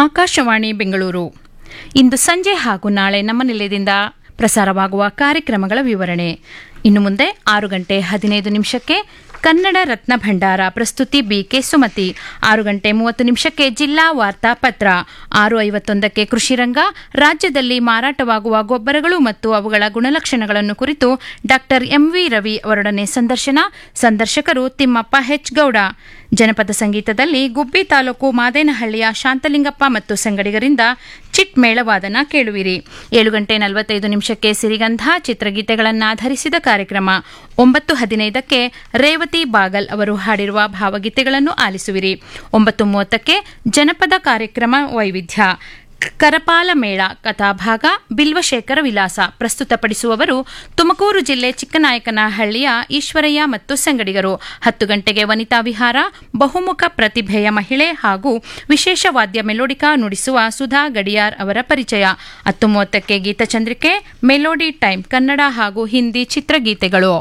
ಆಕಾಶವಾಣಿ ಬೆಂಗಳೂರು ಇಂದು ಸಂಜೆ ಹಾಗೂ ನಾಳೆ ನಮ್ಮ ನಿಲಯದಿಂದ ಪ್ರಸಾರವಾಗುವ ಕಾರ್ಯಕ್ರಮಗಳ ವಿವರಣೆ ಇನ್ನು ಮುಂದೆ ಆರು ಗಂಟೆ ಹದಿನೈದು ನಿಮಿಷಕ್ಕೆ ಕನ್ನಡ ರತ್ನ ಭಂಡಾರ ಪ್ರಸ್ತುತಿ ಬಿಕೆ ಸುಮತಿ ಆರು ಗಂಟೆ ಮೂವತ್ತು ನಿಮಿಷಕ್ಕೆ ಜಿಲ್ಲಾ ವಾರ್ತಾ ಪತ್ರ ಆರು ಐವತ್ತೊಂದಕ್ಕೆ ಕೃಷಿರಂಗ ರಾಜ್ಯದಲ್ಲಿ ಮಾರಾಟವಾಗುವ ಗೊಬ್ಬರಗಳು ಮತ್ತು ಅವುಗಳ ಗುಣಲಕ್ಷಣಗಳನ್ನು ಕುರಿತು ಡಾಕ್ಟರ್ ಎಂವಿ ರವಿ ಅವರೊಡನೆ ಸಂದರ್ಶನ ಸಂದರ್ಶಕರು ತಿಮ್ಮಪ್ಪ ಹೆಚ್ ಗೌಡ ಜನಪದ ಸಂಗೀತದಲ್ಲಿ ಗುಬ್ಬಿ ತಾಲೂಕು ಮಾದೇನಹಳ್ಳಿಯ ಶಾಂತಲಿಂಗಪ್ಪ ಮತ್ತು ಸಂಗಡಿಗರಿಂದ ಚಿಟ್ ಮೇಳವಾದನ ಕೇಳುವಿರಿ ಏಳು ಗಂಟೆ ನಲವತ್ತೈದು ನಿಮಿಷಕ್ಕೆ ಸಿರಿಗಂಧ ಚಿತ್ರಗೀತೆಗಳನ್ನಾಧರಿಸಿದ ಕಾರ್ಯಕ್ರಮ ಒಂಬತ್ತು ಹದಿನೈದಕ್ಕೆ ರೇವತಿ ಬಾಗಲ್ ಅವರು ಹಾಡಿರುವ ಭಾವಗೀತೆಗಳನ್ನು ಆಲಿಸುವಿರಿ ಒಂಬತ್ತು ಮೂವತ್ತಕ್ಕೆ ಜನಪದ ಕಾರ್ಯಕ್ರಮ ವೈವಿಧ್ಯ ಕರಪಾಲ ಮೇಳ ಕಥಾಭಾಗ ಬಿಲ್ವಶೇಖರ ವಿಲಾಸ ಪ್ರಸ್ತುತಪಡಿಸುವವರು ತುಮಕೂರು ಜಿಲ್ಲೆ ಚಿಕ್ಕನಾಯಕನಹಳ್ಳಿಯ ಈಶ್ವರಯ್ಯ ಮತ್ತು ಸಂಗಡಿಗರು ಹತ್ತು ಗಂಟೆಗೆ ವನಿತಾ ವಿಹಾರ ಬಹುಮುಖ ಪ್ರತಿಭೆಯ ಮಹಿಳೆ ಹಾಗೂ ವಿಶೇಷ ವಾದ್ಯ ಮೆಲೋಡಿಕಾ ನುಡಿಸುವ ಸುಧಾ ಗಡಿಯಾರ್ ಅವರ ಪರಿಚಯ ಹತ್ತು ಮೂವತ್ತಕ್ಕೆ ಗೀತಚಂದ್ರಿಕೆ ಮೆಲೋಡಿ ಟೈಮ್ ಕನ್ನಡ ಹಾಗೂ ಹಿಂದಿ ಚಿತ್ರಗೀತೆಗಳು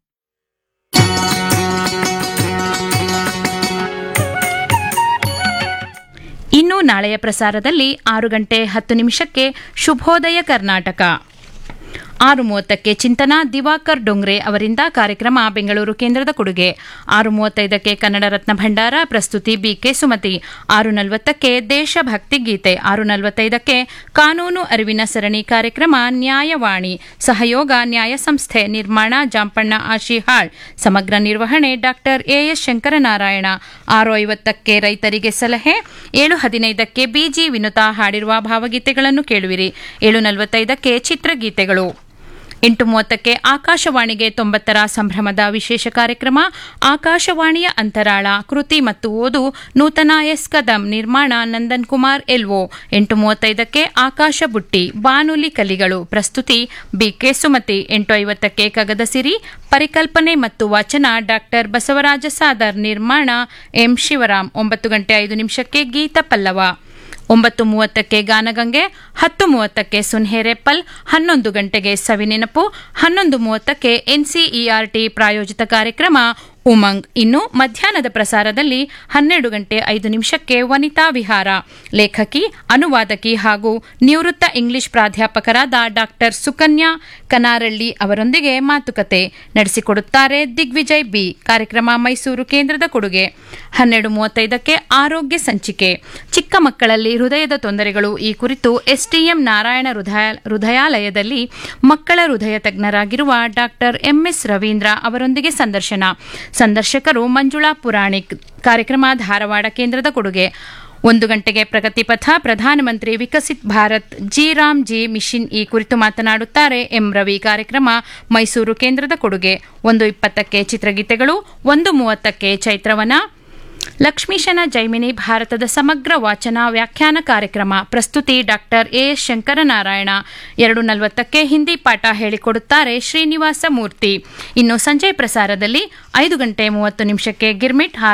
ಇನ್ನು ನಾಳೆಯ ಪ್ರಸಾರದಲ್ಲಿ ಆರು ಗಂಟೆ ಹತ್ತು ನಿಮಿಷಕ್ಕೆ ಶುಭೋದಯ ಕರ್ನಾಟಕ ಆರು ಮೂವತ್ತಕ್ಕೆ ಚಿಂತನ ದಿವಾಕರ್ ಡೊಂಗ್ರೆ ಅವರಿಂದ ಕಾರ್ಯಕ್ರಮ ಬೆಂಗಳೂರು ಕೇಂದ್ರದ ಕೊಡುಗೆ ಆರು ಮೂವತ್ತೈದಕ್ಕೆ ಕನ್ನಡ ರತ್ನ ಭಂಡಾರ ಪ್ರಸ್ತುತಿ ಬಿಕೆ ಸುಮತಿ ಆರು ನಲವತ್ತಕ್ಕೆ ದೇಶಭಕ್ತಿ ಗೀತೆ ಆರು ನಲವತ್ತೈದಕ್ಕೆ ಕಾನೂನು ಅರಿವಿನ ಸರಣಿ ಕಾರ್ಯಕ್ರಮ ನ್ಯಾಯವಾಣಿ ಸಹಯೋಗ ನ್ಯಾಯ ಸಂಸ್ಥೆ ನಿರ್ಮಾಣ ಜಾಂಪಣ್ಣ ಆಶಿಹಾಳ್ ಸಮಗ್ರ ನಿರ್ವಹಣೆ ಡಾಕ್ಟರ್ ಎಎಸ್ ಶಂಕರನಾರಾಯಣ ಆರು ಐವತ್ತಕ್ಕೆ ರೈತರಿಗೆ ಸಲಹೆ ಏಳು ಹದಿನೈದಕ್ಕೆ ಬಿಜಿ ವಿನುತಾ ಹಾಡಿರುವ ಭಾವಗೀತೆಗಳನ್ನು ಕೇಳುವಿರಿ ಏಳು ನಲವತ್ತೈದಕ್ಕೆ ಚಿತ್ರಗೀತೆಗಳು ಎಂಟು ಮೂವತ್ತಕ್ಕೆ ಆಕಾಶವಾಣಿಗೆ ತೊಂಬತ್ತರ ಸಂಭ್ರಮದ ವಿಶೇಷ ಕಾರ್ಯಕ್ರಮ ಆಕಾಶವಾಣಿಯ ಅಂತರಾಳ ಕೃತಿ ಮತ್ತು ಓದು ನೂತನ ಎಸ್ ಕದಂ ನಿರ್ಮಾಣ ನಂದನ್ ಕುಮಾರ್ ಎಲ್ಒ ಎಂಟು ಮೂವತ್ತೈದಕ್ಕೆ ಆಕಾಶ ಬುಟ್ಟಿ ಬಾನುಲಿ ಕಲಿಗಳು ಪ್ರಸ್ತುತಿ ಬಿಕೆ ಸುಮತಿ ಎಂಟು ಐವತ್ತಕ್ಕೆ ಕಗದ ಸಿರಿ ಪರಿಕಲ್ಪನೆ ಮತ್ತು ವಾಚನ ಡಾಕ್ಟರ್ ಬಸವರಾಜ ಸಾದರ್ ನಿರ್ಮಾಣ ಎಂ ಶಿವರಾಮ್ ಒಂಬತ್ತು ಗಂಟೆ ಐದು ನಿಮಿಷಕ್ಕೆ ಗೀತ ಪಲ್ಲವ ಒಂಬತ್ತು ಮೂವತ್ತಕ್ಕೆ ಗಾನಗಂಗೆ ಹತ್ತು ಮೂವತ್ತಕ್ಕೆ ಸುನ್ಹೇರೆಪ್ಪಲ್ ಹನ್ನೊಂದು ಗಂಟೆಗೆ ಸವಿನೆನಪು ಹನ್ನೊಂದು ಮೂವತ್ತಕ್ಕೆ ಎನ್ಸಿಇಆರ್ಟಿ ಪ್ರಾಯೋಜಿತ ಕಾರ್ಯಕ್ರಮ ಉಮಂಗ್ ಇನ್ನು ಮಧ್ಯಾಹ್ನದ ಪ್ರಸಾರದಲ್ಲಿ ಹನ್ನೆರಡು ಗಂಟೆ ಐದು ನಿಮಿಷಕ್ಕೆ ವನಿತಾ ವಿಹಾರ ಲೇಖಕಿ ಅನುವಾದಕಿ ಹಾಗೂ ನಿವೃತ್ತ ಇಂಗ್ಲಿಷ್ ಪ್ರಾಧ್ಯಾಪಕರಾದ ಡಾಕ್ಟರ್ ಸುಕನ್ಯಾ ಕನಾರಳ್ಳಿ ಅವರೊಂದಿಗೆ ಮಾತುಕತೆ ನಡೆಸಿಕೊಡುತ್ತಾರೆ ದಿಗ್ವಿಜಯ್ ಬಿ ಕಾರ್ಯಕ್ರಮ ಮೈಸೂರು ಕೇಂದ್ರದ ಕೊಡುಗೆ ಹನ್ನೆರಡು ಮೂವತ್ತೈದಕ್ಕೆ ಆರೋಗ್ಯ ಸಂಚಿಕೆ ಚಿಕ್ಕ ಮಕ್ಕಳಲ್ಲಿ ಹೃದಯದ ತೊಂದರೆಗಳು ಈ ಕುರಿತು ಎಸ್ಟಿಎಂ ನಾರಾಯಣ ಹೃದಯ ಹೃದಯಾಲಯದಲ್ಲಿ ಮಕ್ಕಳ ಹೃದಯ ತಜ್ಞರಾಗಿರುವ ಡಾಕ್ಟರ್ ಎಂಎಸ್ ರವೀಂದ್ರ ಅವರೊಂದಿಗೆ ಸಂದರ್ಶನ ಸಂದರ್ಶಕರು ಮಂಜುಳಾ ಪುರಾಣಿಕ್ ಕಾರ್ಯಕ್ರಮ ಧಾರವಾಡ ಕೇಂದ್ರದ ಕೊಡುಗೆ ಒಂದು ಗಂಟೆಗೆ ಪ್ರಗತಿ ಪಥ ಪ್ರಧಾನಮಂತ್ರಿ Viksit Bharat G RAM G mission ಈ ಕುರಿತು ಮಾತನಾಡುತ್ತಾರೆ ಎಂ ರವಿ ಕಾರ್ಯಕ್ರಮ ಮೈಸೂರು ಕೇಂದ್ರದ ಕೊಡುಗೆ ಒಂದು ಇಪ್ಪತ್ತಕ್ಕೆ ಚಿತ್ರಗೀತೆಗಳು ಒಂದು ಮೂವತ್ತಕ್ಕೆ ಚೈತ್ರವನ ಲಕ್ಷ್ಮೀಶನ ಜೈಮಿನಿ ಭಾರತದ ಸಮಗ್ರ ವಾಚನ ವ್ಯಾಖ್ಯಾನ ಕಾರ್ಯಕ್ರಮ ಪ್ರಸ್ತುತಿ ಡಾಕ್ಟರ್ ಎ ಶಂಕರನಾರಾಯಣ ಎರಡು ನಲವತ್ತಕ್ಕೆ ಹಿಂದಿ ಪಾಠ ಹೇಳಿಕೊಡುತ್ತಾರೆ ಶ್ರೀನಿವಾಸ ಮೂರ್ತಿ ಇನ್ನು ಸಂಜೆ ಪ್ರಸಾರದಲ್ಲಿ ಐದು ಗಂಟೆ ಮೂವತ್ತು ನಿಮಿಷಕ್ಕೆ ಗಿರ್ಮಿಟ್